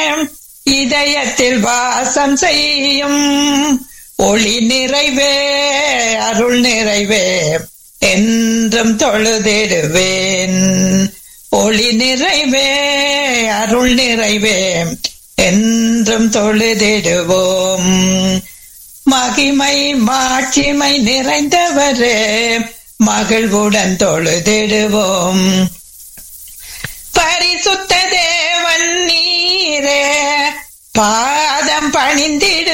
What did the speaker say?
இதயத்தில் வாசம் செய்யும் ஒளி நிறைவே அருள் நிறைவே என்றும் தொழுதிடுவேன் ஒளி நிறைவே அருள் நிறைவே என்றும் தொழுதிடுவோம் மகிமை மாட்சிமை நிறைந்தவரே மகிழ்வுடன் தொழுதிடுவோம் பரிசுத்த தேவன் நீரே பாதம் பணிந்திடு